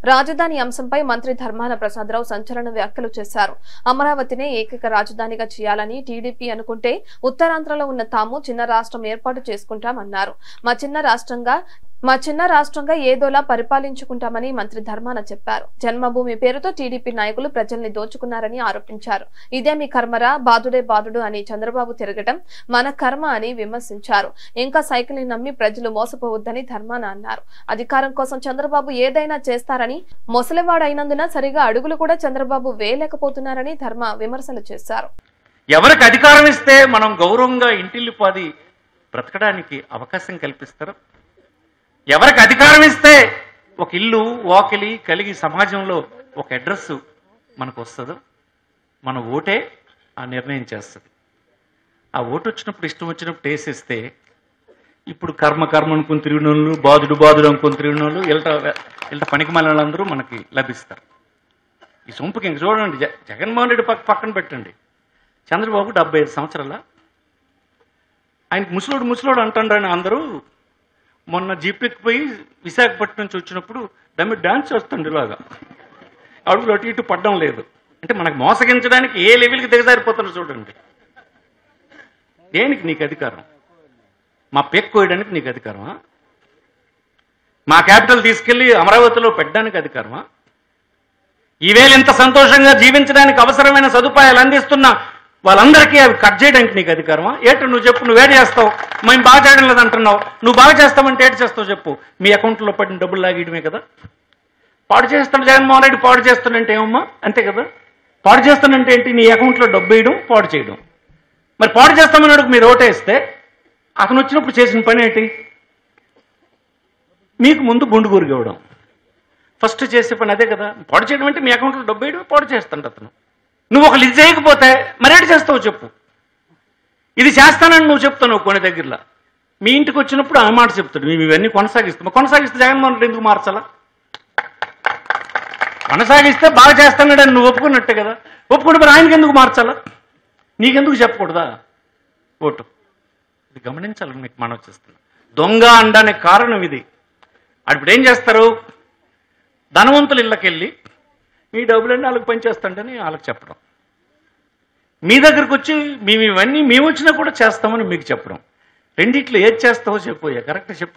రాజధాని అంశంపై మంత్రి ధర్మాన ప్రసాదరావు సంచలన వ్యాఖ్యలు చేశారు అమరావతినే ఏకైక రాజధానిగా చేయాలని టీడీపీ అనుకుంటే ఉత్తరాంధ్రలో ఉన్న తాము చిన్న రాష్ట్రం ఏర్పాటు చేసుకుంటామన్నారు మా చిన్న రాష్ట్రంగా మా చిన్న రాష్ట్రంగా ఏదోలా పరిపాలించుకుంటామని మంత్రి ధర్మాన చెప్పారు జన్మభూమి పేరుతో టీడీపీ నాయకులు ప్రజల్ని దోచుకున్నారని ఆరోపించారు ఇదే మీ కర్మరా బాధుడే బాధుడు అని చంద్రబాబు తిరగటం మన కర్మ అని విమర్శించారు ఇంకా సైకిల్ ని నమ్మి ప్రజలు మోసపోవద్దని ధర్మాన అన్నారు అధికారం కోసం చంద్రబాబు ఏదైనా చేస్తారని మొసలివాడైనందున సరిగా అడుగులు కూడా చంద్రబాబు వేయలేకపోతున్నారని ధర్మ విమర్శలు చేశారు ఎవరికి అధికారం ఇస్తే మనం గౌరవంగా ఇంటిల్లిపాది బ్రతకడానికి అవకాశం కల్పిస్తారు ఎవరికి అధికారం ఇస్తే ఒక ఇల్లు వాకిలి కలిగి సమాజంలో ఒక అడ్రస్ మనకు వస్తుందో మన ఓటే ఆ నిర్ణయం చేస్తుంది ఆ ఓటు వచ్చినప్పుడు ఇష్టం వచ్చినప్పుడు వేసేస్తే ఇప్పుడు కర్మ కర్మ అనుకుని తిరిగిన వాళ్ళు బాధుడు బాధుడు అనుకుని తిరిగిన వాళ్ళు ఇల్ట ఇల్ట పనికి వాళ్ళందరూ మనకి లభిస్తారు ఈ సొంపుకి ఇంక చూడండి జ- జగన్మోహన్ రెడ్డి పక్క పక్కన పెట్టండి చంద్రబాబు డెబ్బై ఐదు సంవత్సరాల ఆయన ముసలోడు ముసలోడు అంటాడని అందరూ మొన్న జీపెక్కి పోయి విశాఖపట్నం నుంచి వచ్చినప్పుడు దమ్మి డాన్స్ చేస్తుండే ఇలాగా అడుగులు అటు ఇటు పడ్డం లేదు అంటే మనకు మోసగించడానికి ఏ లెవెల్కి దిగజారిపోతున్నారు చూడండి దేనికి నీకు అధికారం మా పెక్ కోయడానికి నీకు అధికారమా మా క్యాపిటల్ తీసుకెళ్లి అమరావతిలో పెట్టడానికి అధికారమా ఈవేళ ఇంత సంతోషంగా జీవించడానికి అవసరమైన సదుపాయాలు అందిస్తున్న వాళ్ళందరికీ అవి కట్ చేయడానికి నీకు అధికారమా ఏంటో నువ్వు చెప్పు నువ్వేం చేస్తావు మేము బాగా చేయడం లేదు అంటున్నావు నువ్వు బాగా చేస్తావంటే ఏంటి చేస్తావు చెప్పు మీ అకౌంట్లో పడిన డబ్బులు లాగేయడమే కదా పాడు చేస్తాడు జగన్మోహన్ రెడ్డి పాడు చేస్తానంటే ఏమమ్మా అంతే కదా పాడు చేస్తానంటే ఏంటి నీ అకౌంట్లో డబ్బు వేయడం పాడు చేయడం మరి పాడు చేస్తామన్నాడు మీరు ఓటేస్తే అతను వచ్చినప్పుడు చేసిన పని ఏంటి మీకు ముందు గుండు గురిగవడం ఫస్ట్ చేసే పని అదే కదా పాడు చేయడం అంటే మీ అకౌంట్లో డబ్బు వేయడం పాడు చేస్తాడు అతను నువ్వు ఒకళ్ళు ఇది చేయకపోతే మరేటి చేస్తావు చెప్పు ఇది చేస్తానని నువ్వు చెప్తావు కొన్ని దగ్గరలో మీ ఇంటికి వచ్చినప్పుడు ఆ మాట చెప్తాడు మేము ఇవన్నీ కొనసాగిస్తాం కొనసాగిస్తే జగన్మోహన్ రెడ్డి ఎందుకు మార్చాలా కొనసాగిస్తే బాగా చేస్తున్నాడని నువ్వు ఒప్పుకున్నట్టే కదా ఒప్పుకుంటే మరి ఆయనకి ఎందుకు మార్చాలా నీకెందుకు చెప్పకూడదా ఓటు ఇది గమనించాలని మీకు మనం చేస్తున్నా దొంగ అనడానికి కారణం ఇది ఇప్పుడు ఏం చేస్తారు ధనవంతుల ఇళ్ళకెళ్ళి మీ డబ్బులన్నీ వాళ్ళకి పనిచేస్తాండని వాళ్ళకి చెప్పడం మీ దగ్గరకు వచ్చి మేము ఇవన్నీ మేము వచ్చినా కూడా చేస్తామని మీకు చెప్పడం రెండిట్లో ఏది చేస్తావో చెప్పు కరెక్ట్ చెప్పు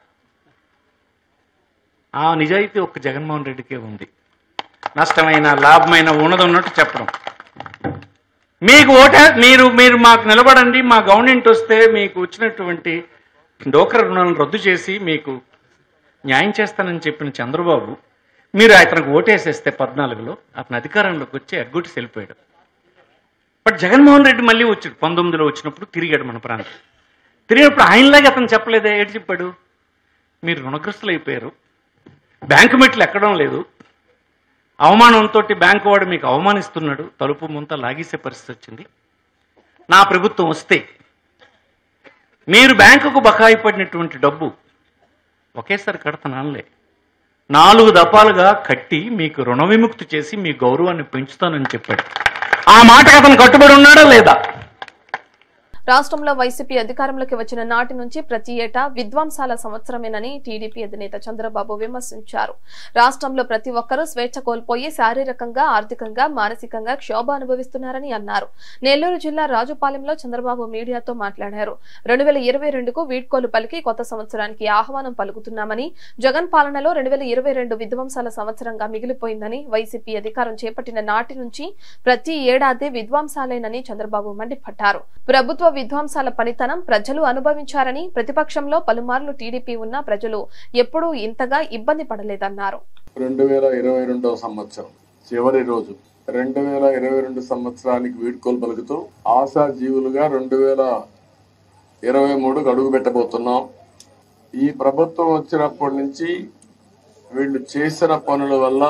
ఆ నిజాయితీ ఒక్క జగన్మోహన్ రెడ్డికే ఉంది నష్టమైన లాభమైన ఉన్నది ఉన్నట్టు చెప్పడం మీకు ఓట మీరు మీరు మాకు నిలబడండి మా గవర్నమెంట్ వస్తే మీకు వచ్చినటువంటి డోక్రా రుణాలను రద్దు చేసి మీకు న్యాయం చేస్తానని చెప్పిన చంద్రబాబు మీరు అతనికి ఓటేసేస్తే పద్నాలుగులో అతను అధికారంలోకి వచ్చి ఎగ్గొట్టి వెళ్ళిపోయాడు బట్ జగన్మోహన్ రెడ్డి మళ్ళీ వచ్చాడు పంతొమ్మిదిలో వచ్చినప్పుడు తిరిగాడు మన ప్రాంతం తిరిగినప్పుడు ఆయనలాగే అతను చెప్పలేదే ఏంటి చెప్పాడు మీరు రుణగ్రస్తులు అయిపోయారు బ్యాంకు మెట్లు ఎక్కడం లేదు అవమానంతో బ్యాంకు వాడు మీకు అవమానిస్తున్నాడు తలుపు ముంత లాగేసే పరిస్థితి వచ్చింది నా ప్రభుత్వం వస్తే మీరు బ్యాంకుకు బకాయి పడినటువంటి డబ్బు ఒకేసారి కడతానాలే నాలుగు దఫాలుగా కట్టి మీకు రుణ విముక్తి చేసి మీ గౌరవాన్ని పెంచుతానని చెప్పాడు ఆ మాటకు అతను కట్టుబడి ఉన్నాడా లేదా రాష్ట్రంలో వైసీపీ అధికారంలోకి వచ్చిన నాటి నుంచి ప్రతి ఏటా విధ్వంసాల సంవత్సరమేనని టీడీపీ అధినేత చంద్రబాబు విమర్శించారు రాష్ట్రంలో ప్రతి ఒక్కరూ స్వేచ్ఛ కోల్పోయి శారీరకంగా ఆర్థికంగా మానసికంగా క్షోభ అనుభవిస్తున్నారని అన్నారు నెల్లూరు జిల్లా రాజుపాలెంలో చంద్రబాబు మీడియాతో మాట్లాడారు రెండు వేల ఇరవై రెండుకు వీడ్కోలు పలికి కొత్త సంవత్సరానికి ఆహ్వానం పలుకుతున్నామని జగన్ పాలనలో రెండు వేల ఇరవై రెండు విధ్వంసాల సంవత్సరంగా మిగిలిపోయిందని వైసీపీ అధికారం చేపట్టిన నాటి నుంచి ప్రతి ఏడాది విధ్వంసాలేనని చంద్రబాబు మండిపడ్డారు ప్రభుత్వ విధ్వంసాల పనితనం ప్రజలు అనుభవించారని ప్రతిపక్షంలో పలుమార్లు టీడీపీ ఉన్న ప్రజలు ఎప్పుడూ ఇంతగా ఇబ్బంది పడలేదన్నారు రెండు వేల ఇరవై రెండవ సంవత్సరం చివరి రోజు రెండు వేల ఇరవై రెండు సంవత్సరానికి వీడ్కోలు పలుకుతూ ఆశా జీవులుగా రెండు వేల ఇరవై మూడుకు అడుగు పెట్టబోతున్నాం ఈ ప్రభుత్వం వచ్చినప్పటి నుంచి వీళ్ళు చేసిన పనుల వల్ల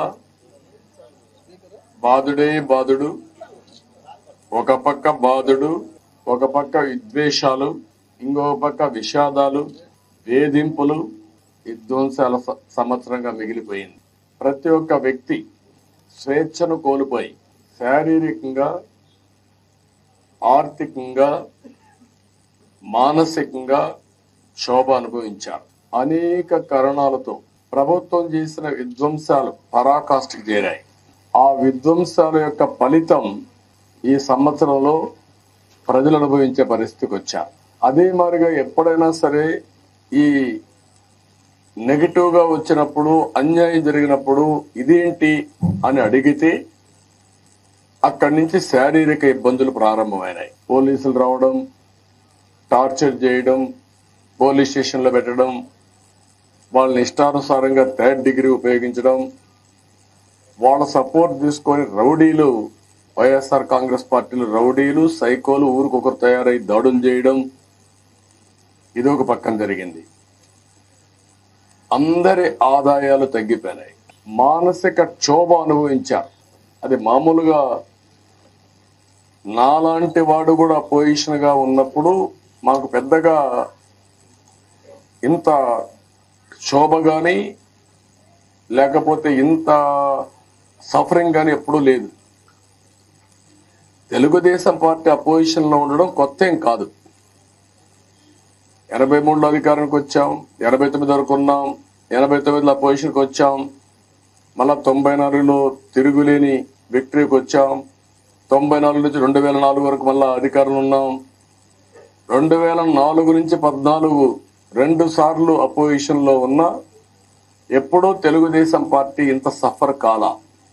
బాధుడే బాధుడు ఒక పక్క బాధుడు ఒక పక్క విద్వేషాలు ఇంకో పక్క విషాదాలు వేధింపులు విధ్వంసాల స- సంవత్సరంగా మిగిలిపోయింది ప్రతి ఒక్క వ్యక్తి స్వేచ్ఛను కోల్పోయి శారీరకంగా ఆర్థికంగా మానసికంగా శోభ అనుభవించారు అనేక కారణాలతో ప్రభుత్వం చేసిన విధ్వంసాలు పరాకాష్ఠకి చేరాయి ఆ విధ్వంసాల యొక్క ఫలితం ఈ సంవత్సరంలో ప్రజలు అనుభవించే పరిస్థితికి వచ్చారు అదే మాదిరిగా ఎప్పుడైనా సరే ఈ నెగిటివ్ గా వచ్చినప్పుడు అన్యాయం జరిగినప్పుడు ఇదేంటి అని అడిగితే అక్కడి నుంచి శారీరక ఇబ్బందులు ప్రారంభమైనాయి పోలీసులు రావడం టార్చర్ చేయడం పోలీస్ స్టేషన్లో పెట్టడం వాళ్ళని ఇష్టానుసారంగా థర్డ్ డిగ్రీ ఉపయోగించడం వాళ్ళ సపోర్ట్ తీసుకొని రౌడీలు వైఎస్ఆర్ కాంగ్రెస్ పార్టీలు రౌడీలు సైకోలు ఊరికొకరు తయారై దాడులు చేయడం ఇది ఒక పక్కన జరిగింది అందరి ఆదాయాలు తగ్గిపోయినాయి మానసిక క్షోభ అనుభవించారు అది మామూలుగా నాలాంటి వాడు కూడా పొజిషన్ గా ఉన్నప్పుడు మాకు పెద్దగా ఇంత క్షోభ గాని లేకపోతే ఇంత సఫరింగ్ గాని ఎప్పుడూ లేదు తెలుగుదేశం పార్టీ అపోజిషన్ లో ఉండడం కొత్త ఏం కాదు ఎనభై మూడులో అధికారానికి వచ్చాం ఎనభై తొమ్మిది వరకు ఉన్నాం ఎనభై తొమ్మిదిలో అపోజిషన్కి వచ్చాం మళ్ళా తొంభై నాలుగులో తిరుగులేని విక్టరీకి వచ్చాం తొంభై నాలుగు నుంచి రెండు వేల నాలుగు వరకు మళ్ళా అధికారంలో ఉన్నాం రెండు వేల నాలుగు నుంచి పద్నాలుగు రెండు సార్లు అపోజిషన్ లో ఉన్నా ఎప్పుడూ తెలుగుదేశం పార్టీ ఇంత సఫర్ కాల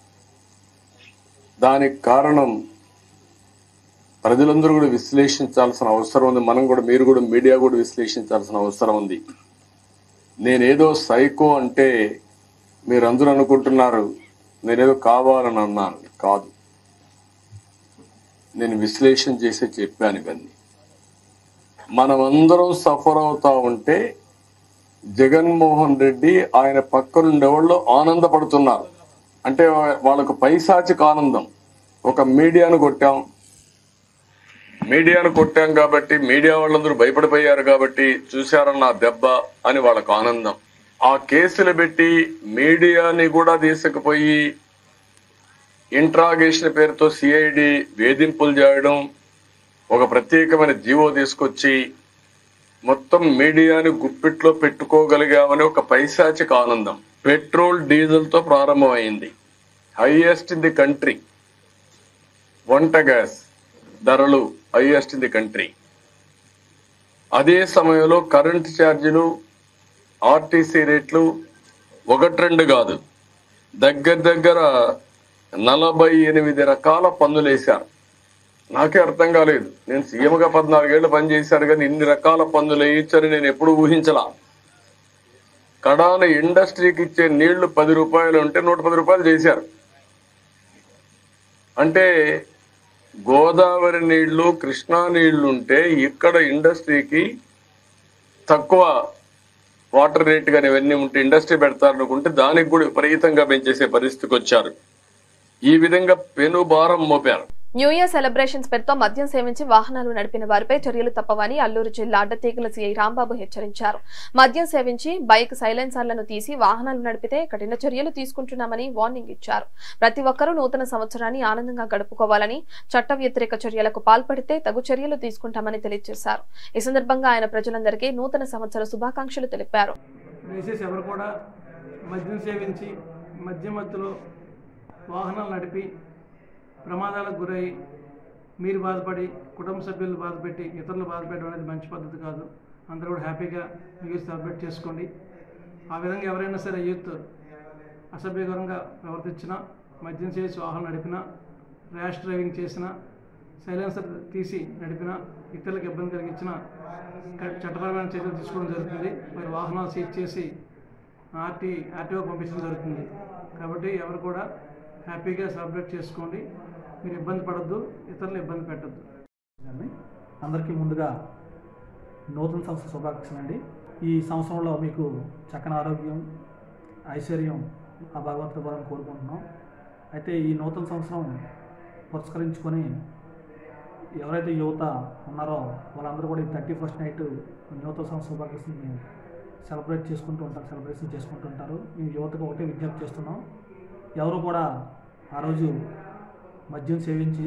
దానికి కారణం ప్రజలందరూ కూడా విశ్లేషించాల్సిన అవసరం ఉంది మనం కూడా మీరు కూడా మీడియా కూడా విశ్లేషించాల్సిన అవసరం ఉంది నేనేదో సైకో అంటే మీరందరూ అనుకుంటున్నారు నేనేదో కావాలని అన్నాను కాదు నేను విశ్లేషణ చేసి చెప్పాను ఇవన్నీ మనమందరం సఫర్ అవుతా ఉంటే జగన్మోహన్ రెడ్డి ఆయన పక్కనుండేవాళ్ళు ఆనందపడుతున్నారు అంటే వాళ్ళకు పైశాచిక ఆనందం ఒక మీడియాను కొట్టాం మీడియాను కొట్టాం కాబట్టి మీడియా వాళ్ళందరూ భయపడిపోయారు కాబట్టి చూశారన్న దెబ్బ అని వాళ్ళకు ఆనందం ఆ కేసులు పెట్టి మీడియాని కూడా తీసుకుపోయి ఇంట్రాగేషన్ పేరుతో సిఐడి వేధింపులు చేయడం ఒక ప్రత్యేకమైన జీవో తీసుకొచ్చి మొత్తం మీడియాని గుప్పిట్లో పెట్టుకోగలిగామని ఒక పైశాచిక ఆనందం పెట్రోల్ డీజిల్ తో ప్రారంభమైంది హైయెస్ట్ ఇన్ ది కంట్రీ వంట గ్యాస్ ధరలు హైయెస్ట్ ఇన్ ది కంట్రీ అదే సమయంలో కరెంట్ ఛార్జీలు ఆర్టీసీ రేట్లు ఒకటి రెండు కాదు దగ్గర దగ్గర నలభై ఎనిమిది రకాల పన్నులు వేశారు నాకే అర్థం కాలేదు నేను సీఎంగా పద్నాలుగేళ్లు పనిచేశాను కానీ ఇన్ని రకాల పన్నులు వేయించని నేను ఎప్పుడు ఊహించలా కడాన ఇండస్ట్రీకి ఇచ్చే నీళ్లు పది రూపాయలు ఉంటే నూట పది రూపాయలు చేశారు అంటే గోదావరి నీళ్లు కృష్ణా నీళ్లు ఉంటే ఇక్కడ ఇండస్ట్రీకి తక్కువ వాటర్ రేట్ కానీ ఇవన్నీ ఉంటే ఇండస్ట్రీ పెడతారనుకుంటే దానికి కూడా విపరీతంగా పెంచేసే పరిస్థితికి వచ్చారు ఈ విధంగా పెను భారం మోపారు న్యూ ఇయర్ సెలబ్రేషన్స్ పేరుతో మద్యం సేవించి వాహనాలు నడిపిన వారిపై చర్యలు తప్పవని అల్లూరు జిల్లా అడ్డతీగల సీఐ రాంబాబు హెచ్చరించారు మద్యం సేవించి బైక్ సైలెన్సర్లను తీసి వాహనాలు నడిపితే కఠిన చర్యలు తీసుకుంటున్నామని వార్నింగ్ ఇచ్చారు ప్రతి ఒక్కరూ నూతన సంవత్సరాన్ని ఆనందంగా గడుపుకోవాలని చట్ట వ్యతిరేక చర్యలకు పాల్పడితే తగు చర్యలు తీసుకుంటామని తెలియజేశారు ఈ సందర్భంగా ఆయన ప్రజలందరికీ నూతన సంవత్సర శుభాకాంక్షలు తెలిపారు దయచేసి ఎవరు కూడా మద్యం సేవించి మద్యం మత్తులో వాహనాలు నడిపి ప్రమాదాలకు గురై మీరు బాధపడి కుటుంబ సభ్యులు బాధపెట్టి ఇతరులు బాధపెట్టడం అనేది మంచి పద్ధతి కాదు అందరూ కూడా హ్యాపీగా మీరు సెలబ్రేట్ చేసుకోండి ఆ విధంగా ఎవరైనా సరే యూత్ అసభ్యకరంగా ప్రవర్తించినా మద్యం చేసి వాహనం నడిపినా ర్యాష్ డ్రైవింగ్ చేసినా సైలెన్సర్ తీసి నడిపినా ఇతరులకు ఇబ్బంది కలిగించినా క- చట్టపరమైన చర్యలు తీసుకోవడం జరుగుతుంది మరి వాహనాలు సీజ్ చేసి ఆర్టీ ఆర్టీఓ పంపించడం జరుగుతుంది కాబట్టి ఎవరు కూడా హ్యాపీగా సెలబ్రేట్ చేసుకోండి మీరు ఇబ్బంది పడద్దు ఇతరులు ఇబ్బంది పెట్టద్దు గారిని అందరికీ ముందుగా నూతన సంవత్సర శుభాకాంక్షలు అండి ఈ సంవత్సరంలో మీకు చక్కని ఆరోగ్యం ఐశ్వర్యం ఆ భగవంతుడి వరం కోరుకుంటున్నాం అయితే ఈ నూతన సంవత్సరం పురస్కరించుకొని ఎవరైతే యువత ఉన్నారో వాళ్ళందరూ కూడా ఈ థర్టీ ఫస్ట్ నైట్ నూతన సంవత్సర శుభాకాంక్షల్ని సెలబ్రేట్ చేసుకుంటూ ఉంటారు సెలబ్రేషన్ చేసుకుంటూ ఉంటారు మేము యువతకు ఒకటే విజ్ఞప్తి చేస్తున్నాం ఎవరు కూడా ఆ రోజు మద్యం సేవించి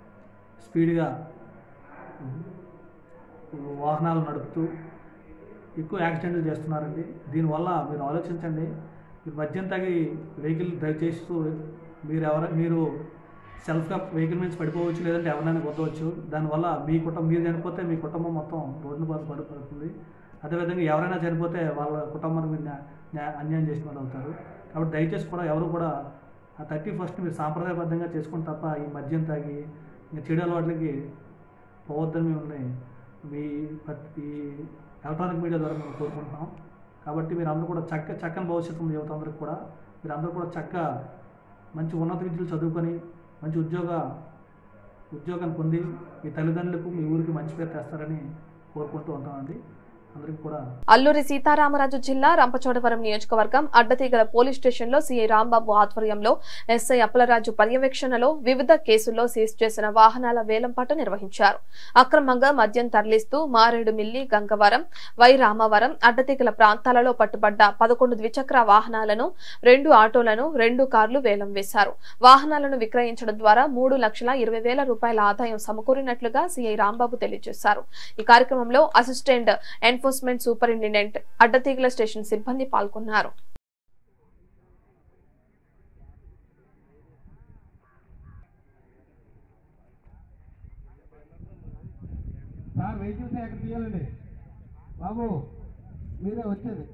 స్పీడ్గా వాహనాలు నడుపుతూ ఎక్కువ యాక్సిడెంట్లు చేస్తున్నారండి దీనివల్ల మీరు ఆలోచించండి మీరు మద్యం తాగి వెహికల్ డ్రైవ్ చేస్తూ మీరు ఎవర మీరు సెల్ఫ్గా వెహికల్ నుంచి పడిపోవచ్చు లేదంటే ఎవరినైనా కొట్టవచ్చు దానివల్ల మీ కుటుంబం మీరు చనిపోతే మీ కుటుంబం మొత్తం రోడ్డున పాటు పడిపోతుంది అదేవిధంగా ఎవరైనా చనిపోతే వాళ్ళ కుటుంబానికి మీరు న్యా- న్యా- అన్యాయం చేసిన వాళ్ళు అవుతారు కాబట్టి దయచేసి కూడా ఎవరు కూడా ఆ థర్టీ ఫస్ట్ మీరు సాంప్రదాయబద్ధంగా చేసుకుని తప్ప ఈ మద్యం తాగి ఇంకా చెడు అలవాట్లకి పోవద్దని మిమ్మల్ని మీ పత్- ఈ ఎలక్ట్రానిక్ మీడియా ద్వారా మేము కోరుకుంటున్నాం కాబట్టి మీరు అందరూ కూడా చక్క చక్కని భవిష్యత్తు ఉంది యువత అందరికి కూడా మీరు అందరూ కూడా చక్క మంచి ఉన్నత విద్యలు చదువుకొని మంచి ఉద్యోగ ఉద్యోగాన్ని పొంది మీ తల్లిదండ్రులకు మీ ఊరికి మంచి పేరు తెస్తారని కోరుకుంటూ ఉంటామండి అందరికీ కూడా అల్లూరి సీతారామరాజు జిల్లా రంపచోడవరం నియోజకవర్గం అడ్డతీగల పోలీస్ స్టేషన్లో సీఐ రాంబాబు ఆధ్వర్యంలో ఎస్ఐ అప్పలరాజు పర్యవేక్షణలో వివిధ కేసుల్లో సీజ్ చేసిన వాహనాల వేలంపాట నిర్వహించారు అక్రమంగా మద్యం తరలిస్తూ మారేడు మిల్లి గంగవరం వై రామవరం అడ్డతీగల ప్రాంతాలలో పట్టుబడ్డ పదకొండు ద్విచక్ర వాహనాలను రెండు ఆటోలను రెండు కార్లు వేలం వేశారు వాహనాలను విక్రయించడం ద్వారా మూడు లక్షల ఇరవై వేల రూపాయల ఆదాయం సమకూరినట్లుగా సీఐ రాంబాబు తెలియజేశారు ఈ కార్యక్రమంలో assistant enforcement superintendent Addateegala station సిబ్బంది పాల్గొన్నారు సార్ వెహికల్స్ ఎక్కడ తీయాలండి బాబు మీరే వచ్చేది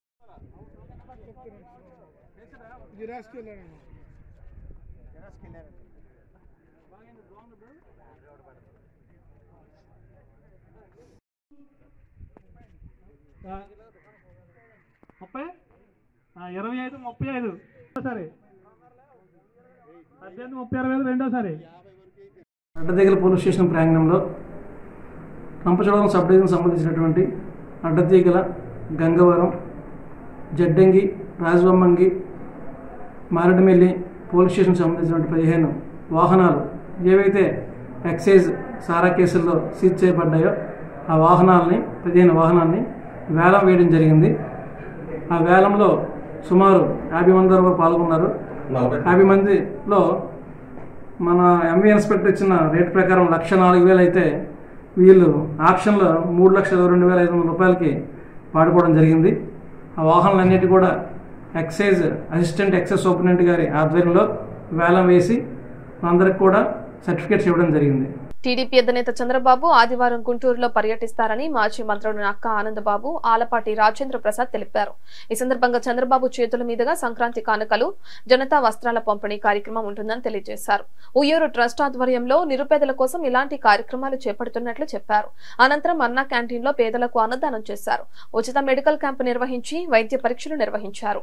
ముప్పై ఇరవై ఐదు ముప్పై ఐదు సరే పద్దెనిమిది ముప్పై అరవై ఐదు రెండోసారి అడ్డతీగల పోలీస్ స్టేషన్ ప్రాంగణంలో రంపచోడవరం సబ్ డివిజన్ సంబంధించినటువంటి అడ్డతీగల గంగవరం జడ్డంగి రాజబొమ్మంగి మారడమిల్లి పోలీస్ స్టేషన్ సంబంధించినటువంటి పదిహేను వాహనాలు ఏవైతే ఎక్సైజ్ సారా కేసుల్లో సీజ్ చేయబడ్డాయో ఆ వాహనాలని పదిహేను వాహనాలని వేలం వేయడం జరిగింది ఆ వేలంలో సుమారు యాభై మంది వరకు పాల్గొన్నారు యాభై మందిలో మన ఎంవీ ఇన్స్పెక్టర్ ఇచ్చిన రేట్ ప్రకారం లక్ష నాలుగు వేలు అయితే వీళ్ళు ఆప్షన్లో మూడు లక్షల రెండు వేల ఐదు వందల రూపాయలకి వాడుకోవడం జరిగింది ఆ వాహనాలన్నిటి కూడా ఎక్సైజ్ అసిస్టెంట్ ఎక్సైజ్ సూపరింటెండెంట్ గారి ఆధ్వర్యంలో వేలం వేసి అందరికి కూడా సర్టిఫికేట్స్ ఇవ్వడం జరిగింది టీడీపీ అధినేత చంద్రబాబు ఆదివారం గుంటూరులో పర్యటిస్తారని మాజీ మంత్రులు నక్క ఆనందబాబు ఆలపాటి రాజేంద్ర ప్రసాద్ తెలిపారు ఈ సందర్భంగా చంద్రబాబు చేతుల మీదుగా సంక్రాంతి కానుకలు జనతా వస్త్రాల పంపిణీ కార్యక్రమం ఉంటుందని తెలియజేశారు ఉయ్యూరు ట్రస్ట్ ఆధ్వర్యంలో నిరుపేదల కోసం ఇలాంటి కార్యక్రమాలు చేపడుతున్నట్లు చెప్పారు అనంతరం అన్నా క్యాంటీన్లో పేదలకు అన్నదానం చేశారు ఉచిత మెడికల్ క్యాంపు నిర్వహించి వైద్య పరీక్షలు నిర్వహించారు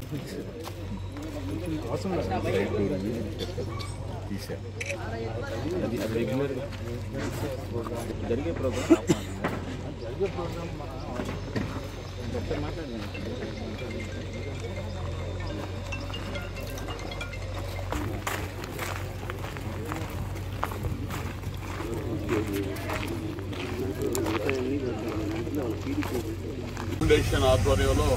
ఫౌండేషన్ ఆధ్వర్యంలో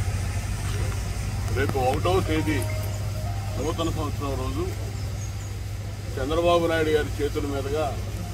రేపు ఒకటవ తేదీ నూతన సంవత్సరం రోజు చంద్రబాబు నాయుడు గారి చేతుల మీదుగా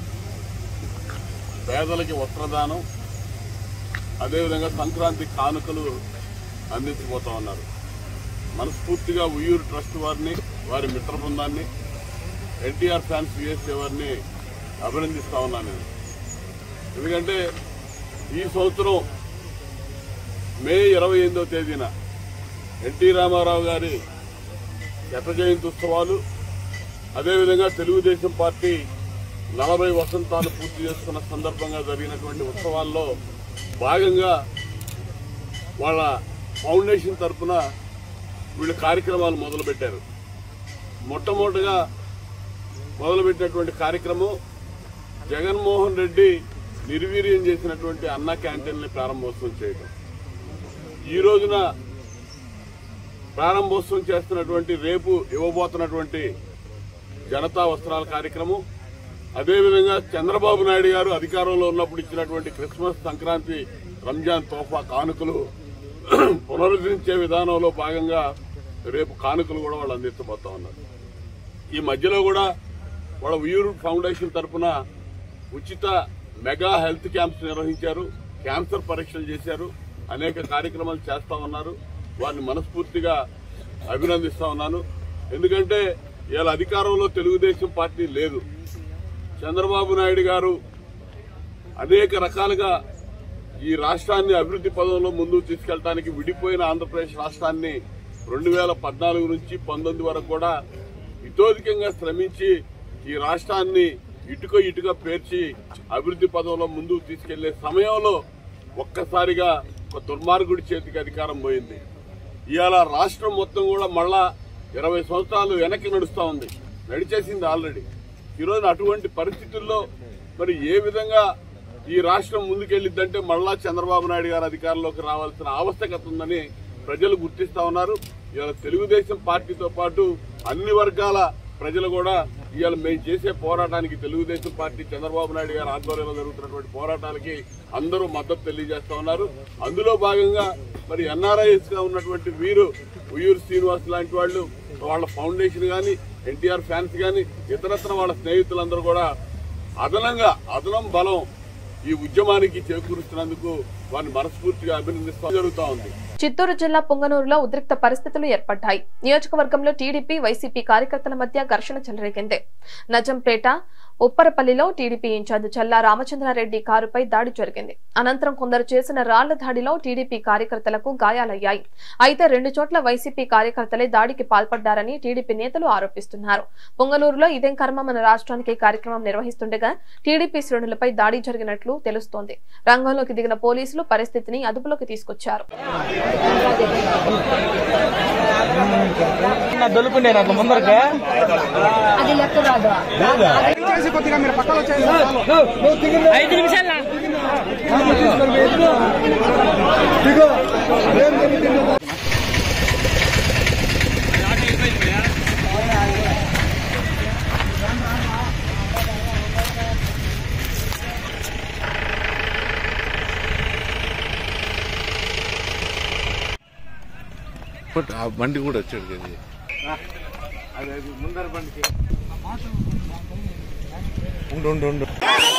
పేదలకి వస్త్రదానం అదేవిధంగా సంక్రాంతి కానుకలు అందించబోతా ఉన్నారు మనస్ఫూర్తిగా ఉయ్యూరు ట్రస్ట్ వారిని వారి మిత్ర బృందాన్ని ఎన్టీఆర్ ఫ్యాన్స్ యుఎస్ఏ వారిని అభినందిస్తా ఉన్నాను నేను ఎందుకంటే ఈ సంవత్సరం మే ఇరవై ఎనిమిదవ తేదీన ఎన్టీ రామారావు గారి శత జయంతి ఉత్సవాలు అదేవిధంగా తెలుగుదేశం పార్టీ నలభై వసంతాలు పూర్తి చేసుకున్న సందర్భంగా జరిగినటువంటి ఉత్సవాల్లో భాగంగా వాళ్ళ ఫౌండేషన్ తరఫున వీళ్ళు కార్యక్రమాలు మొదలుపెట్టారు మొట్టమొదటిగా మొదలుపెట్టినటువంటి కార్యక్రమం జగన్మోహన్ రెడ్డి నిర్వీర్యం చేసినటువంటి అన్న క్యాంటీన్ని ప్రారంభోత్సవం చేయడం ఈ రోజున ప్రారంభోత్సవం చేస్తున్నటువంటి రేపు ఇవ్వబోతున్నటువంటి జనతా వస్త్రాల కార్యక్రమం అదేవిధంగా చంద్రబాబు నాయుడు గారు అధికారంలో ఉన్నప్పుడు ఇచ్చినటువంటి క్రిస్మస్ సంక్రాంతి రంజాన్ తోఫా కానుకలు పునరుద్ధరించే విధానంలో భాగంగా రేపు కానుకలు కూడా వాళ్ళు అందించబోతా ఉన్నారు ఈ మధ్యలో కూడా వాళ్ళ ఉయ్యూరు ఫౌండేషన్ తరఫున ఉచిత మెగా హెల్త్ క్యాంప్స్ నిర్వహించారు క్యాన్సర్ పరీక్షలు చేశారు అనేక కార్యక్రమాలు చేస్తా ఉన్నారు వారిని మనస్ఫూర్తిగా అభినందిస్తా ఉన్నాను ఎందుకంటే ఇవాళ అధికారంలో తెలుగుదేశం పార్టీ లేదు చంద్రబాబు నాయుడు గారు అనేక రకాలుగా ఈ రాష్ట్రాన్ని అభివృద్ధి పదంలో ముందుకు తీసుకెళ్ళడానికి విడిపోయిన ఆంధ్రప్రదేశ్ రాష్ట్రాన్ని రెండు వేల పద్నాలుగు నుంచి పంతొమ్మిది వరకు కూడా ఇతోధికంగా శ్రమించి ఈ రాష్ట్రాన్ని ఇటుక ఇటుక పేర్చి అభివృద్ధి పదంలో ముందుకు తీసుకెళ్లే సమయంలో ఒక్కసారిగా ఒక దుర్మార్గుడి చేతికి అధికారం పోయింది ఇవాళ రాష్ట్రం మొత్తం కూడా మళ్ళా ఇరవై సంవత్సరాలు వెనక్కి నడుస్తా ఉంది నడిచేసింది ఆల్రెడీ ఈరోజు అటువంటి పరిస్థితుల్లో మరి ఏ విధంగా ఈ రాష్ట్రం ముందుకెళ్లిద్దంటే మళ్ళా చంద్రబాబు నాయుడు గారు అధికారంలోకి రావాల్సిన ఆవశ్యకత ఉందని ప్రజలు గుర్తిస్తా ఉన్నారు ఇవాళ తెలుగుదేశం పార్టీతో పాటు అన్ని వర్గాల ప్రజలు కూడా ఇవాళ మేము చేసే పోరాటానికి తెలుగుదేశం పార్టీ చంద్రబాబు నాయుడు గారి ఆధ్వర్యంలో జరుగుతున్నటువంటి పోరాటాలకి అందరూ మద్దతు తెలియజేస్తా ఉన్నారు అందులో భాగంగా మరి ఎన్ఆర్ఐఎస్ గా ఉన్నటువంటి వీరు ఉయ్యూరు శ్రీనివాస్ లాంటి వాళ్ళు వాళ్ళ ఫౌండేషన్ గాని ఎన్టీఆర్ ఫ్యాన్స్ గాని ఇతరత్ర వాళ్ళ స్నేహితులందరూ కూడా అదనంగా అదనం బలం ఈ ఉద్యమానికి చేకూరుస్తున్నందుకు వారిని మనస్ఫూర్తిగా అభినందిస్తూ జరుగుతా ఉంది చిత్తూరు జిల్లా పుంగనూరులో ఉద్రిక్త పరిస్థితులు ఏర్పడ్డాయి నియోజకవర్గంలో టీడీపీ వైసీపీ కార్యకర్తల మధ్య ఘర్షణ చెలరేగింది నజంపేట ఉప్పరపల్లిలో టీడీపీ ఇన్ఛార్జ్ చల్లా రామచంద్రారెడ్డి కారుపై దాడి జరిగింది అనంతరం కొందరు చేసిన రాళ్ల దాడిలో టీడీపీ కార్యకర్తలకు గాయాలయ్యాయి అయితే రెండు చోట్ల వైసీపీ కార్యకర్తలే దాడికి పాల్పడ్డారని టీడీపీ నేతలు ఆరోపిస్తున్నారు పొంగనూరులో ఇదేం కర్మ మన రాష్ట్రానికి కార్యక్రమం నిర్వహిస్తుండగా టీడీపీ శ్రేణులపై దాడి జరిగినట్లు తెలుస్తోంది రంగంలోకి దిగిన పోలీసులు పరిస్థితిని అదుపులోకి తీసుకొచ్చారు బట్ ఆ బండి కూడా వచ్చాడు కదా ఉండు ఉండు ఉండు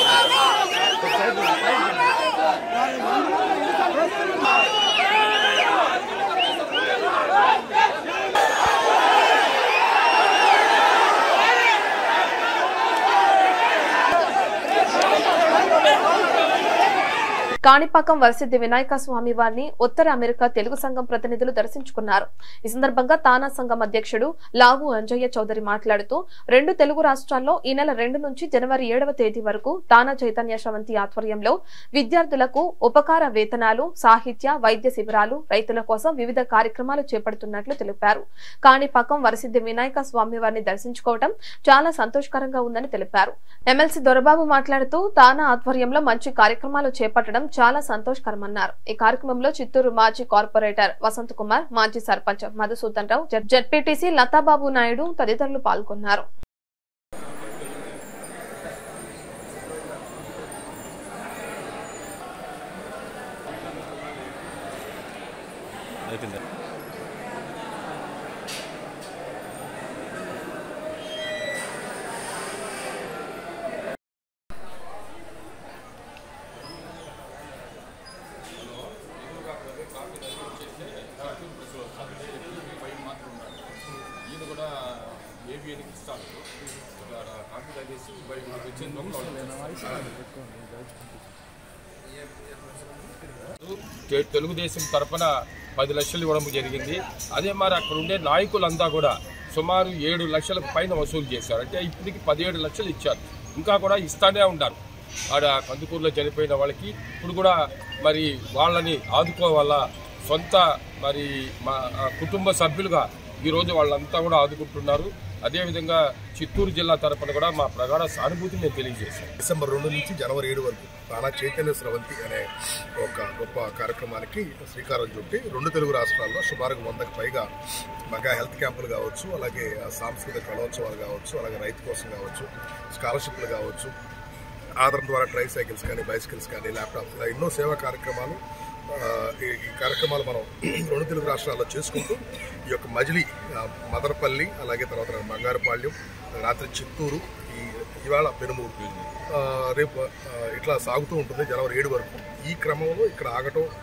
కాణిపాకం వరసిద్ధి వినాయక స్వామి వారిని ఉత్తర అమెరికా తెలుగు సంఘం ప్రతినిధులు దర్శించుకున్నారు ఈ సందర్భంగా తానా సంఘం అధ్యక్షుడు లావు అంజయ్య చౌదరి మాట్లాడుతూ రెండు తెలుగు రాష్ట్రాల్లో ఈ నెల రెండు నుంచి జనవరి ఏడవ తేదీ వరకు తానా చైతన్య శ్రవంతి ఆధ్వర్యంలో విద్యార్థులకు ఉపకార వేతనాలు సాహిత్య వైద్య శిబిరాలు రైతుల కోసం వివిధ కార్యక్రమాలు చేపడుతున్నట్లు తెలిపారు కాణిపాకం వరసిద్ధి వినాయక స్వామి వారిని దర్శించుకోవడం చాలా సంతోషకరంగా ఉందని తెలిపారు ఎమ్మెల్సీ దొరబాబు మాట్లాడుతూ తానా ఆధ్వర్యంలో మంచి కార్యక్రమాలు చేపట్టడం చాలా సంతోషకరమన్నారు ఈ కార్యక్రమంలో చిత్తూరు మాజీ కార్పొరేటర్ వసంత్ కుమార్ మాజీ సర్పంచ్ మధుసూదన్ రావు జడ్పీటీసీ లతాబాబు నాయుడు తదితరులు పాల్గొన్నారు అయిపోయిందా తే- తెలుగుదేశం తరపున పది లక్షలు ఇవ్వడం జరిగింది అదే మరి అక్కడ ఉండే నాయకులంతా కూడా సుమారు ఏడు లక్షల పైన వసూలు చేశారు అంటే ఇప్పటికి పదిహేడు లక్షలు ఇచ్చారు ఇంకా కూడా ఇస్తానే ఉంటారు ఆడ కందుకూరులో చనిపోయిన వాళ్ళకి ఇప్పుడు కూడా మరి వాళ్ళని ఆదుకోవాలా సొంత మరి మా ఆ, కుటుంబ సభ్యులుగా ఈరోజు వాళ్ళంతా కూడా ఆదుకుంటున్నారు అదేవిధంగా చిత్తూరు జిల్లా తరపున కూడా మా ప్రగాఢ సానుభూతిని నేను తెలియజేశాను డిసెంబర్ రెండు నుంచి జనవరి ఏడు వరకు రాణా చైతన్య స్రవంతి అనే ఒక గొప్ప కార్యక్రమానికి శ్రీకారం చుట్టి రెండు తెలుగు రాష్ట్రాల్లో సుమారుగా వందకు పైగా మగా హెల్త్ క్యాంపులు కావచ్చు అలాగే సాంస్కృతిక కళోత్సవాలు కావచ్చు అలాగే రైతు కోసం కావచ్చు స్కాలర్షిప్లు కావచ్చు ఆధారం ద్వారా ట్రై సైకిల్స్ కానీ బైసికల్స్ కానీ ల్యాప్టాప్స్ ఇలా ఎన్నో సేవా కార్యక్రమాలు ఆ, ఈ ఈ కార్యక్రమాలు మనం రెండు తెలుగు రాష్ట్రాల్లో చేసుకుంటూ ఈ యొక్క మజిలీ ఆ, మదనపల్లి అలాగే తర్వాత బంగారుపాళ్యం రాత్రి చిత్తూరు ఈ ఇవాళ పెనుమూరు ఆ, రేపు ఆ, ఇట్లా సాగుతూ ఉంటుంది జనవరి ఏడు వరకు ఈ క్రమంలో ఇక్కడ ఆగటం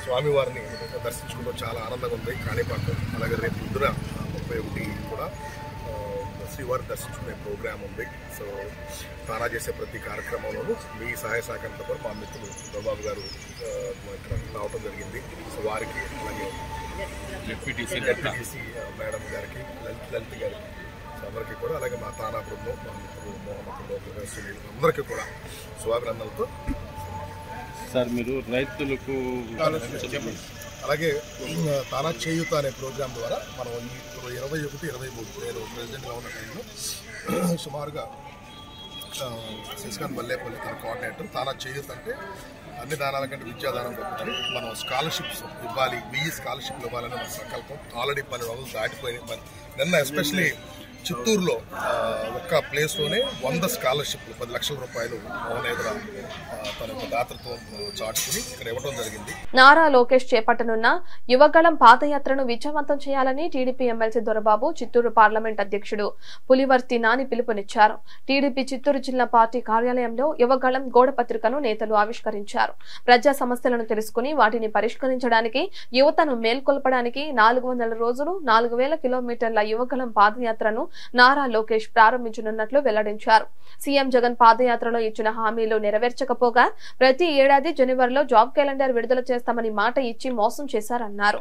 స్వామివారిని దర్శించుకుంటూ చాలా ఆనందంగా ఉంది కాణిపాకం అలాగే రేపు పొద్దున ముప్పై ఒకటి కూడా ఆ, శ్రీవారిని దర్శించుకునే ప్రోగ్రామ్ ఉంది సో తానా చేసే ప్రతి కార్యక్రమంలోనూ మీ సహాయ సహకారంతో పాటు మా మిత్రులు దొరబాబు గారు ఆ, ఇక్కడ రావడం జరిగింది సో వారికి అలాగే డిప్యూటీసీ డిప్యూటీసీ మేడం గారికి లలిత్ లలిత్ గారికి సో అందరికీ కూడా అలాగే మా తానా బృందం మా మిత్రులు మోహమ్మద్ లోకల్ సునీల్ అందరికీ కూడా శుభాభినందనలతో సార్ మీరు రైతులకు అలాగే ఉమ్, తానా చేయుత అనే ప్రోగ్రాం ద్వారా మనం ఈ ఇరవై ఒకటి ఇరవై మూడు నేను ప్రెసిడెంట్గా ఉన్న టైంలో సుమారుగా ఆ, శశికాంత్ మల్లేపల్లి తన కోఆర్డినేటర్ తానా చేయూత్ అంటే అన్ని దానాల కంటే విద్యాదానం గొప్పది మనం స్కాలర్షిప్స్ ఇవ్వాలి వెయ్యి స్కాలర్షిప్లు ఇవ్వాలని మన సంకల్పం ఆల్రెడీ పన్నెండు రోజులు దాటిపోయి మన- నిన్న ఎస్పెషలీ చిత్తూరులో ఆ, ఒక్క ప్లేస్లోనే వంద స్కాలర్షిప్లు పది లక్షల రూపాయలు మోహన్ ఎదుర తన యొక్క దాతృత్వం చాటుకుని ఇక్కడ ఇవ్వడం జరిగింది నారా లోకేష్ చేపట్టనున్న యువగళం పాదయాత్రను విజయవంతం చేయాలని TDP MLC Dorababu Chittoor parliament అధ్యక్షుడు పులివర్తి నాని పిలుపునిచ్చారు టీడీపీ చిత్తూరు జిల్లా పార్టీ కార్యాలయంలో యువగళం గోడ పత్రికను నేతలు ఆవిష్కరించారు ప్రజా సమస్యలను తెలుసుకుని వాటిని పరిష్కరించడానికి యువతను మేల్కొల్పడానికి నాలుగు వందల రోజులు నాలుగు వేల కిలోమీటర్ల యువగళం పాదయాత్రను నారా లోకేష్ ప్రారంభించనున్నట్లు వెల్లడించారు సీఎం జగన్ పాదయాత్రలో ఇచ్చిన హామీలు నెరవేర్చకపోగా ప్రతి ఏడాది జనవరిలో జాబ్ క్యాలెండర్ విడుదల చేస్తామని మాట ఇచ్చి మోసం చేశారన్నారు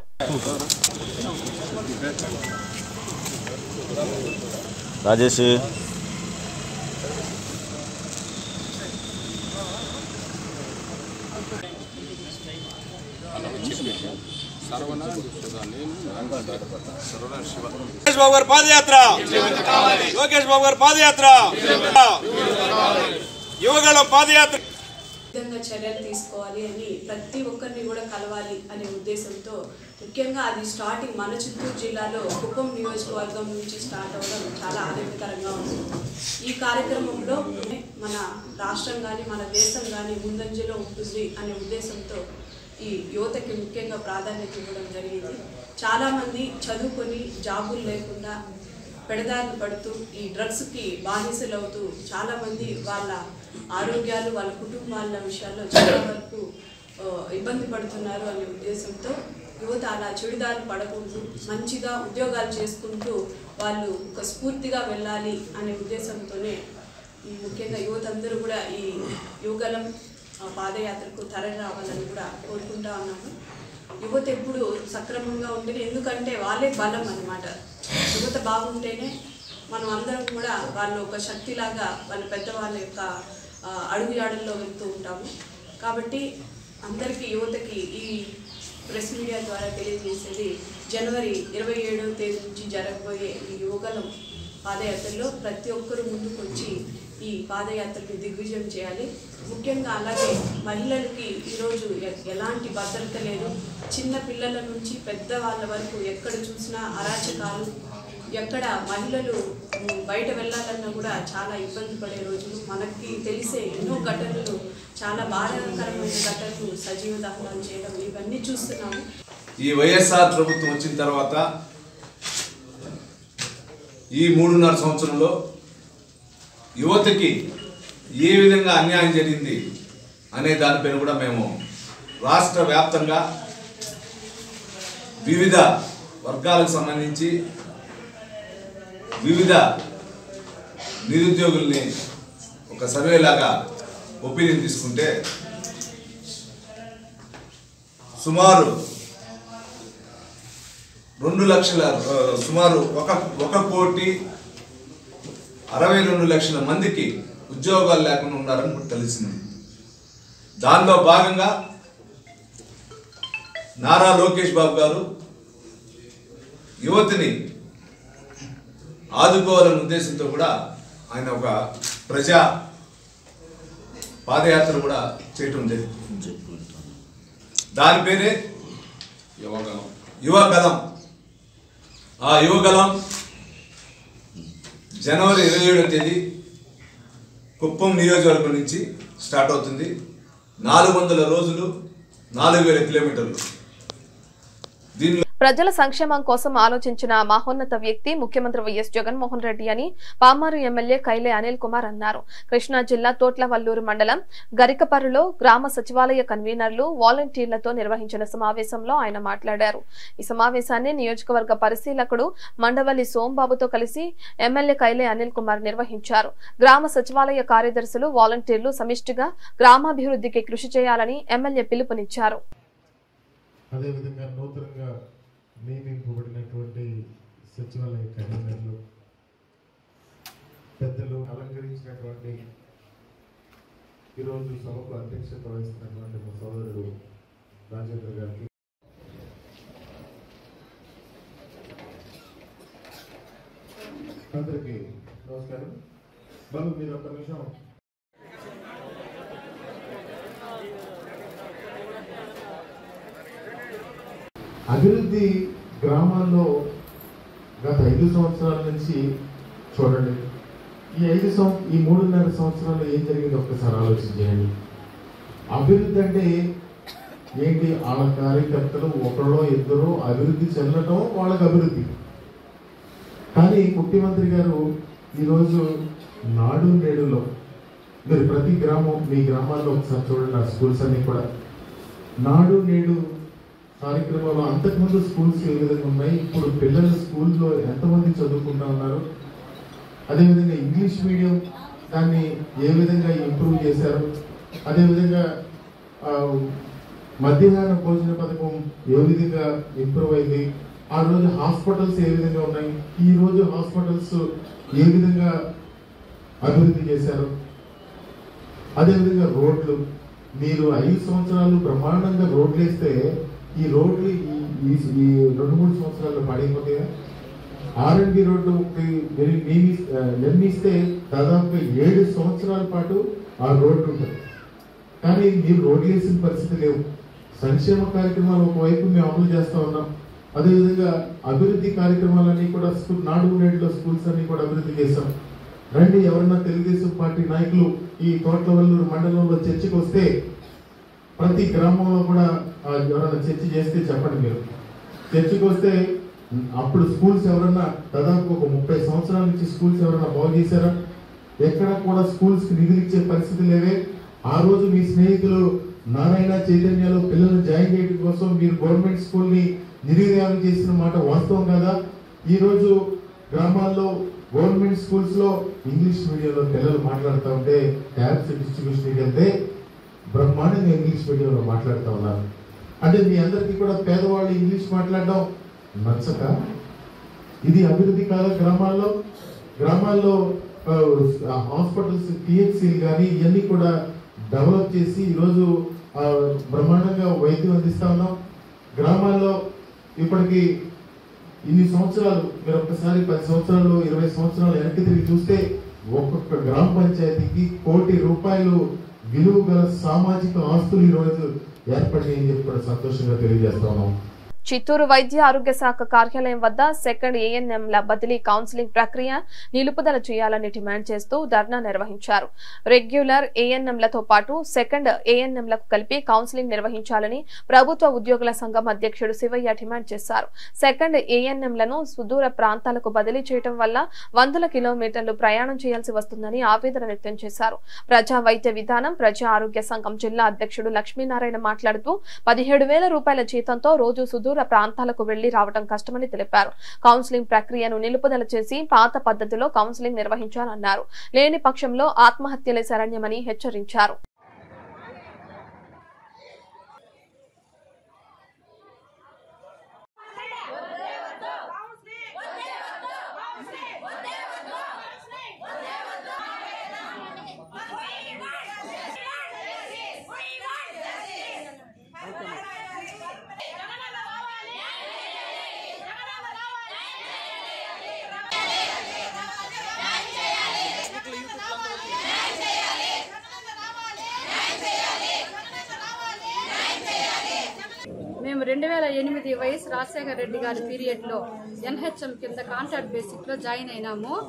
రాజేష్ లోకేష్ బాబు గారి పాదయాత్ర లోకేష్ బాబు గారి పాదయాత్ర యువగళం పాదయాత్ర విధంగా చర్యలు తీసుకోవాలి అని ప్రతి ఒక్కరిని కూడా కలవాలి అనే ఉద్దేశంతో ముఖ్యంగా అది స్టార్టింగ్ మన చిత్తూరు జిల్లాలో కుప్పం నియోజకవర్గం నుంచి స్టార్ట్ అవ్వడం చాలా ఆనందకరంగా ఉంది ఈ కార్యక్రమంలో మన రాష్ట్రం కానీ మన దేశం కానీ ముందంజలో ఉంటుంది అనే ఉద్దేశంతో ఈ యువతకి ముఖ్యంగా ప్రాధాన్యత ఇవ్వడం జరిగింది చాలామంది చదువుకొని జాబులు లేకుండా పెడదారులు పడుతూ ఈ డ్రగ్స్కి బానిసలు అవుతూ చాలామంది వాళ్ళ ఆరోగ్యాలు వాళ్ళ కుటుంబాల విషయాల్లో చాలా వరకు ఆ, ఇబ్బంది పడుతున్నారు అనే ఉద్దేశంతో యువత అలా చెడుదారులు పడకూడదు మంచిగా ఉద్యోగాలు చేసుకుంటూ వాళ్ళు ఒక స్ఫూర్తిగా వెళ్ళాలి అనే ఉద్దేశంతోనే ఈ ముఖ్యంగా యువత అందరూ కూడా ఈ యువగలం ఆ, పాదయాత్రకు తరలి రావాలని కూడా కోరుకుంటా ఉన్నాను యువత ఎప్పుడు సక్రమంగా ఉంటేనే ఎందుకంటే వాళ్ళే బలం అన్నమాట యువత బాగుంటేనే మనం అందరం కూడా వాళ్ళు ఒక శక్తిలాగా వాళ్ళ పెద్దవాళ్ళ యొక్క ఆ, అడుగుజాడల్లో వెళ్తూ ఉంటాము కాబట్టి అందరికీ యువతకి ఈ ప్రెస్ మీడియా ద్వారా తెలియజేసేది జనవరి ఇరవై ఏడవ తేదీ నుంచి జరగబోయే ఈ యువగలం పాదయాత్రలో ప్రతి ఒక్కరూ ముందుకు వచ్చి ఈ పాదయాత్రని దిగ్విజయం చేయాలి ముఖ్యంగా అలాగే మహిళలకి ఈరోజు ఎ- ఎలాంటి భద్రత లేదు చిన్న పిల్లల నుంచి పెద్ద వాళ్ళ వరకు ఎక్కడ చూసినా అరాచకాలు ఎక్కడ మహిళలు ఉమ్, బయట వెళ్ళాలన్నా కూడా చాలా ఇబ్బంది పడే రోజులు మనకి తెలిసే ఎన్నో ఘటనలు చాలా బాధాకరమైన ఘటనలు సజీవ దహనం చేయడం ఇవన్నీ చూస్తున్నాము ఈ వైఎస్ఆర్ ప్రభుత్వం వచ్చిన తర్వాత ఈ మూడున్నర సంవత్సరంలో యువతకి ఏ విధంగా అన్యాయం జరిగింది అనే దానిపైన కూడా మేము రాష్ట్ర వ్యాప్తంగా వివిధ వర్గాలకు సంబంధించి వివిధ నిరుద్యోగుల్ని ఒక సర్వే లాగా ఒపీనియన్ తీసుకుంటే సుమారు రెండు లక్షల ఆ, సుమారు ఒక ఒక కోటి అరవై రెండు లక్షల మందికి ఉద్యోగాలు లేకుండా ఉన్నారని ఇప్పుడు తెలిసింది దానిలో భాగంగా నారా లోకేష్ బాబు గారు యువతిని ఆదుకోవాలనే ఉద్దేశంతో కూడా ఆయన ఒక ప్రజా పాదయాత్ర కూడా చేయటం జరిగింది దాని పేరే యువగలం యువగలం ఆ యువగలం జనవరి ఇరవై ఏడవ తేదీ కుప్పం నియోజకవర్గం నుంచి స్టార్ట్ అవుతుంది నాలుగు వందల రోజులు నాలుగు వేల కిలోమీటర్లు దీనిలో ప్రజల సంక్షేమం కోసం ఆలోచించిన మహోన్నత వ్యక్తి ముఖ్యమంత్రి వైఎస్ జగన్మోహన్ రెడ్డి అని పామారు ఎమ్మెల్యే కైలే అనిల్ కుమార్ అన్నారు కృష్ణా జిల్లా తోట్లవల్లూరు మండలం గరికపర్రులో గ్రామ సచివాలయ కన్వీనర్లు వాలంటీర్లతో నిర్వహించిన సమావేశంలో ఆయన మాట్లాడారు ఈ సమావేశాన్ని నియోజకవర్గ పరిశీలకుడు మండవల్లి సోంబాబుతో కలిసి ఎమ్మెల్యే కైలే అనిల్ కుమార్ నిర్వహించారు గ్రామ సచివాలయ కార్యదర్శులు వాలంటీర్లు సమిష్టిగా గ్రామాభివృద్ధికి కృషి చేయాలని ఎమ్మెల్యే పిలుపునిచ్చారు అదేవిధంగా నూతనంగా నియమింపబడినటువంటి సచివాలయ కన్వీనర్లు పెద్దలు అలంకరించినటువంటి ఈరోజు సభకు అధ్యక్షత వహిస్తున్నటువంటి మా సోదరుడు రాజేంద్ర గారికి అందరికీ నమస్కారం బాబు మీరు ఒక్క నిమిషం అభివృద్ధి గ్రామాల్లో గత ఐదు సంవత్సరాల నుంచి చూడండి ఈ ఐదు సం ఈ మూడున్నర సంవత్సరాల్లో ఏం జరిగిందో ఒక్కసారి ఆలోచన చేయండి అభివృద్ధి అంటే ఏంటి వాళ్ళ కార్యకర్తలు ఒకళ్ళో ఇద్దరు అభివృద్ధి చెందడం వాళ్ళకి అభివృద్ధి కానీ ముఖ్యమంత్రి గారు ఈరోజు నాడు నేడులో మీరు ప్రతి గ్రామం మీ గ్రామాల్లో ఒకసారి చూడండి ఆ స్కూల్స్ అన్ని కూడా నాడు నేడు కార్యక్రమంలో అంతకుముందు స్కూల్స్ ఏ విధంగా ఉన్నాయి ఇప్పుడు పిల్లలు స్కూల్లో ఎంతమంది చదువుకుంటా ఉన్నారు అదేవిధంగా ఇంగ్లీష్ మీడియం దాన్ని ఏ విధంగా ఇంప్రూవ్ చేశారు అదేవిధంగా ఆ, మధ్యాహ్న భోజన పథకం ఏ విధంగా ఇంప్రూవ్ అయింది ఆ రోజు హాస్పిటల్స్ ఏ విధంగా ఉన్నాయి ఈ రోజు హాస్పిటల్స్ ఏ విధంగా అభివృద్ధి చేశారు అదేవిధంగా రోడ్లు మీరు ఐదు సంవత్సరాలు బ్రహ్మాండంగా రోడ్లు వేస్తే ఈ రోడ్లు ఈ- ఈ ఈ రెండు మూడు సంవత్సరాలు పడైపోతాయా ఆర్ఎండ్బి రోడ్డు ఒకటి నిర్- నియమి- ఆ, నిర్మిస్తే దాదాపుగా ఏడు సంవత్సరాల పాటు ఆ రోడ్డు ఉంటుంది కానీ మీరు రోడ్లు వేసిన పరిస్థితి లేవు సంక్షేమ కార్యక్రమాలు ఒకవైపు మేము అమలు చేస్తా ఉన్నాం అదేవిధంగా అభివృద్ధి కార్యక్రమాలన్నీ కూడా స్కూల్ నాడు నేడులో స్కూల్స్ అన్ని కూడా అభివృద్ధి చేశాం రండి ఎవరన్నా తెలుగుదేశం పార్టీ నాయకులు ఈ తోట్లవల్లూరు మండలంలో చర్చకు వస్తే ప్రతి గ్రామంలో కూడా ఆ, ఎవరైనా చర్చ చేస్తే చెప్పండి మీరు చర్చకు వస్తే అప్పుడు స్కూల్స్ ఎవరన్నా దాదాపు ఒక ముప్పై సంవత్సరాల నుంచి స్కూల్స్ ఎవరన్నా బాగు చేశారా ఎక్కడ కూడా స్కూల్స్ కి నిధులు ఇచ్చే పరిస్థితి లేవే ఆ రోజు మీ స్నేహితులు నారాయణ చైతన్యలో పిల్లల్ని జాయిన్ చేయడం కోసం మీరు గవర్నమెంట్ స్కూల్ ని నిర్వినియోగం చేసిన మాట వాస్తవం కదా ఈ రోజు గ్రామాల్లో గవర్నమెంట్ స్కూల్స్ లో ఇంగ్లీష్ మీడియంలో పిల్లలు మాట్లాడుతూ ఉంటే ట్యాబ్స్ డిస్ట్రిబ్యూషన్కి వెళ్తే బ్రహ్మాండంగా ఇంగ్లీష్ మీడియంలో మాట్లాడుతూ ఉన్నారు అంటే మీ అందరికీ కూడా పేదవాళ్ళు ఇంగ్లీష్ మాట్లాడడం నచ్చక ఇది అభివృద్ధి కాల గ్రామాల్లో గ్రామాల్లో ఆ, హాస్పిటల్స్ పిహెచ్సిలు కానీ ఇవన్నీ కూడా డెవలప్ చేసి ఈరోజు ఆ, బ్రహ్మాండంగా వైద్యం అందిస్తా ఉన్నాం గ్రామాల్లో ఇప్పటికి ఇన్ని సంవత్సరాలు మీరు ఒక్కసారి పది సంవత్సరాలు ఇరవై సంవత్సరాలు వెనక్కి తిరిగి చూస్తే ఒక్కొక్క గ్రామ పంచాయతీకి కోటి రూపాయలు విలువ గల సామాజిక ఆస్తులు ఈరోజు ఏర్పడినాయని చెప్పి కూడా సంతోషంగా తెలియజేస్తా ఉన్నాం చిత్తూరు వైద్య ఆరోగ్య శాఖ కార్యాలయం వద్ద సెకండ్ ఏఎన్ఎంల బదిలీ కౌన్సిలింగ్ ప్రక్రియ నిలుపుదల చేయాలని డిమాండ్ చేస్తూ ధర్నా నిర్వహించారు రెగ్యులర్ ఏఎన్ఎంలతో పాటు సెకండ్ ఏఎన్ఎంలకు కలిపి కౌన్సిలింగ్ నిర్వహించాలని ప్రభుత్వ ఉద్యోగుల సంఘం అధ్యక్షుడు శివయ్య డిమాండ్ చేశారు సెకండ్ ఏఎన్ఎంలను సుదూర ప్రాంతాలకు బదిలీ చేయడం వల్ల వందల కిలోమీటర్లు ప్రయాణం చేయాల్సి వస్తుందని ఆవేదన వ్యక్తం చేశారు ప్రజా వైద్య విధానం ప్రజా ఆరోగ్య సంఘం జిల్లా అధ్యక్షుడు లక్ష్మీనారాయణ మాట్లాడుతూ పదిహేడు వేల రూపాయల జీతంతో రోజు సుదూర ప్రాంతాలకు వెళ్లి రావడం కష్టమని తెలిపారు కౌన్సిలింగ్ ప్రక్రియను నిలుపుదల చేసి పాత పద్ధతిలో కౌన్సిలింగ్ నిర్వహించాలన్నారు లేని పక్షంలో ఆత్మహత్యలే శరణ్యమని హెచ్చరించారు మేము రెండు వేల ఎనిమిది వైఎస్ రాజశేఖర రెడ్డి గారి పీరియడ్లో ఎన్హెచ్ఎం కింద కాంట్రాక్ట్ బేసిక్లో జాయిన్ అయినాము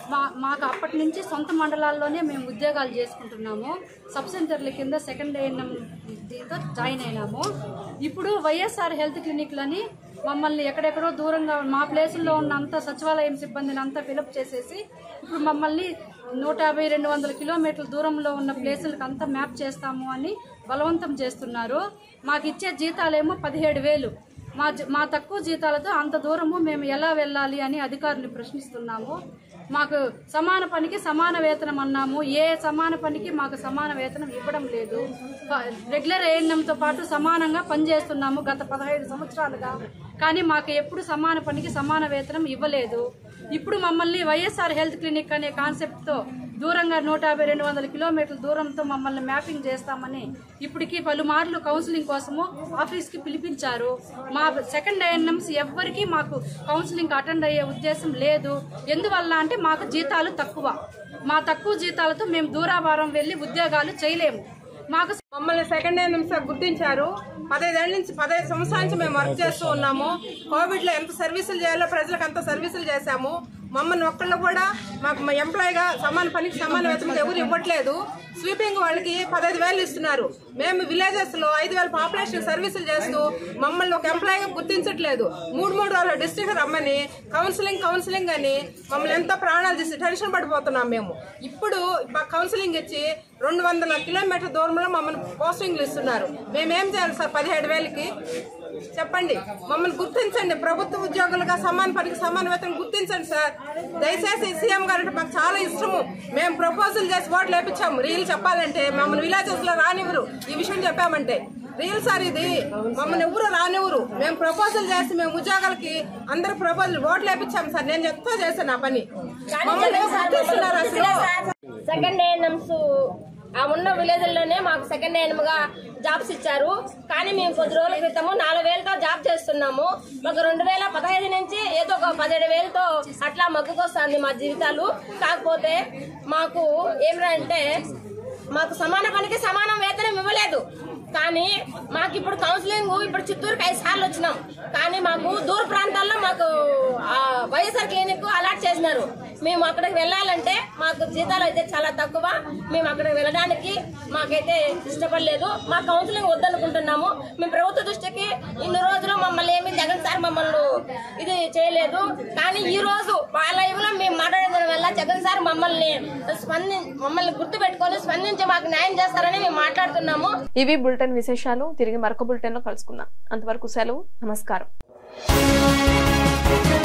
మా మాకు అప్పటి నుంచి సొంత మండలాల్లోనే మేము ఉద్యోగాలు చేసుకుంటున్నాము సబ్ సెంటర్ల కింద సెకండ్ ఏఎన్ఎం దీంతో జాయిన్ అయినాము ఇప్పుడు వైఎస్ఆర్ హెల్త్ క్లినిక్లని మమ్మల్ని ఎక్కడెక్కడో దూరంగా మా ప్లేసుల్లో ఉన్న అంత సచివాలయం సిబ్బందిని అంతా ఫిలప్ చేసేసి ఇప్పుడు మమ్మల్ని నూట యాభై రెండు వందల కిలోమీటర్ల దూరంలో ఉన్న ప్లేసులకు అంతా మ్యాప్ చేస్తాము అని బలవంతం చేస్తున్నారు మాకు ఇచ్చే జీతాలేమో పదిహేడు వేలు మా జ- మా తక్కువ జీతాలతో అంత దూరము మేము ఎలా వెళ్ళాలి అని అధికారులు ప్రశ్నిస్తున్నాము మాకు సమాన పనికి సమాన వేతనం అన్నాము ఏ సమాన పనికి మాకు సమాన వేతనం ఇవ్వడం లేదు ప- రెగ్యులర్ ఏఎన్ఎంతో పాటు సమానంగా పనిచేస్తున్నాము గత పదహైదు సంవత్సరాలుగా కానీ మాకు ఎప్పుడు సమాన పనికి సమాన వేతనం ఇవ్వలేదు ఇప్పుడు మమ్మల్ని వైఎస్ఆర్ హెల్త్ క్లినిక్ అనే కాన్సెప్ట్తో దూరంగా నూట యాభై రెండు వందల కిలోమీటర్ల దూరంతో మమ్మల్ని మ్యాపింగ్ చేస్తామని ఇప్పటికీ పలుమార్లు కౌన్సిలింగ్ కోసము ఆఫీస్కి పిలిపించారు మా సెకండ్ ఐఎన్ఎంస్ ఎవ్వరికీ మాకు కౌన్సిలింగ్ అటెండ్ అయ్యే ఉద్దేశం లేదు ఎందువల్ల అంటే మాకు జీతాలు తక్కువ మా తక్కువ జీతాలతో మేము దూరాభారం వెళ్ళి ఉద్యోగాలు చేయలేము మాకు మమ్మల్ని సెకండ్ హ్యాండ్ నిమిషం గుర్తించారు పదహైదేళ్ల నుంచి పదహైదు సంవత్సరాల నుంచి మేము వర్క్ చేస్తూ ఉన్నాము కోవిడ్ లో ఎంత సర్వీసులు చేయాలో ప్రజలకు అంత సర్వీసులు చేశాము మమ్మల్ని ఒక్కళ్ళు కూడా మాకు మా ఎంప్లాయీగా సమాన పనికి సమాన వేతనం ఎవరు ఇవ్వట్లేదు స్వీపింగ్ వాళ్ళకి పదహైదు వేలు ఇస్తున్నారు మేము విలేజెస్ లో ఐదు వేల పాపులేషన్ సర్వీసులు చేస్తూ మమ్మల్ని ఒక ఎంప్లాయీగా గుర్తించట్లేదు మూడు మూడు వాళ్ళ డిస్ట్రిక్ట్ రమ్మని కౌన్సిలింగ్ కౌన్సిలింగ్ అని మమ్మల్ని ఎంతో ప్రాణాలు తీసి టెన్షన్ పడిపోతున్నాం మేము ఇప్పుడు మాకు కౌన్సిలింగ్ ఇచ్చి రెండు వందల కిలోమీటర్ దూరంలో మమ్మల్ని పోస్టింగ్లు ఇస్తున్నారు మేమేం చేయాలి సార్ పదిహేడు వేలకి చెప్పండి మమ్మల్ని గుర్తించండి ప్రభుత్వ ఉద్యోగులుగా సమాన పనికి సమాన వేతనం గుర్తించండి సార్ దయచేసి సీఎం గారు అంటే మాకు చాలా ఇష్టము మేము ప్రపోజల్ చేసి ఓట్లు వేపించాము రీల్ చెప్పాలంటే మమ్మల్ని విలేజెస్ లో రానివ్వరు ఈ విషయం చెప్పామంటే రీల్ సార్ ఇది మమ్మల్ని ఎవరు రానివ్వరు మేము ప్రపోజల్ చేసి మేము ఉద్యోగాలకి అందరు ప్రపోజల్ ఓట్లు వేపించాము సార్ నేను ఎంతో చేశాను ఆ పని మమ్మల్ని ఏం గుర్తిస్తున్నారు అసలు సెకండ్ ఏఎన్ఎంస్ ఆ ఉన్న విలేజ్లోనే మాకు సెకండ్ ఏఎన్ఎం గా జాబ్స్ ఇచ్చారు కానీ మేము కొద్ది రోజుల క్రితము నాలుగు వేలతో జాబ్ చేస్తున్నాము మాకు రెండు వేల పదహైదు నుంచి ఏదో ఒక పదిహేడు వేలతో అట్లా మగ్గుకొస్తుంది మా జీవితాలు కాకపోతే మాకు ఏమిటంటే మాకు సమాన పనికి సమానం వేతనం ఇవ్వలేదు కానీ మాకు ఇప్పుడు కౌన్సిలింగ్ ఇప్పుడు చిత్తూరుకి ఐదు సార్లు వచ్చినాం కానీ మాకు దూర ప్రాంతాల్లో మాకు ఆ వైఎస్ఆర్ క్లినిక్ అలాట్ చేసినారు మేము అక్కడికి వెళ్ళాలంటే మాకు జీతాలు అయితే చాలా తక్కువ మేము అక్కడికి వెళ్ళడానికి మాకైతే ఇష్టపడలేదు మా కౌన్సిలింగ్ వద్దనుకుంటున్నాము మేము ప్రభుత్వ దృష్టికి ఇన్ని రోజులు మమ్మల్ని ఏమి జగన్ సార్ మమ్మల్ని ఇది చేయలేదు కానీ ఈ రోజు మా లైవ్ లో మేము మాట్లాడడం వల్ల జగన్ సార్ మమ్మల్ని స్పంది మమ్మల్ని గుర్తు పెట్టుకొని స్పందించి మాకు న్యాయం చేస్తారని మేము మాట్లాడుతున్నాము ఇవి బులెటిన్ విశేషాలు తిరిగి మరొక బులెటిన్ లో కలుసుకుందాం అంతవరకు సెలవు నమస్కారం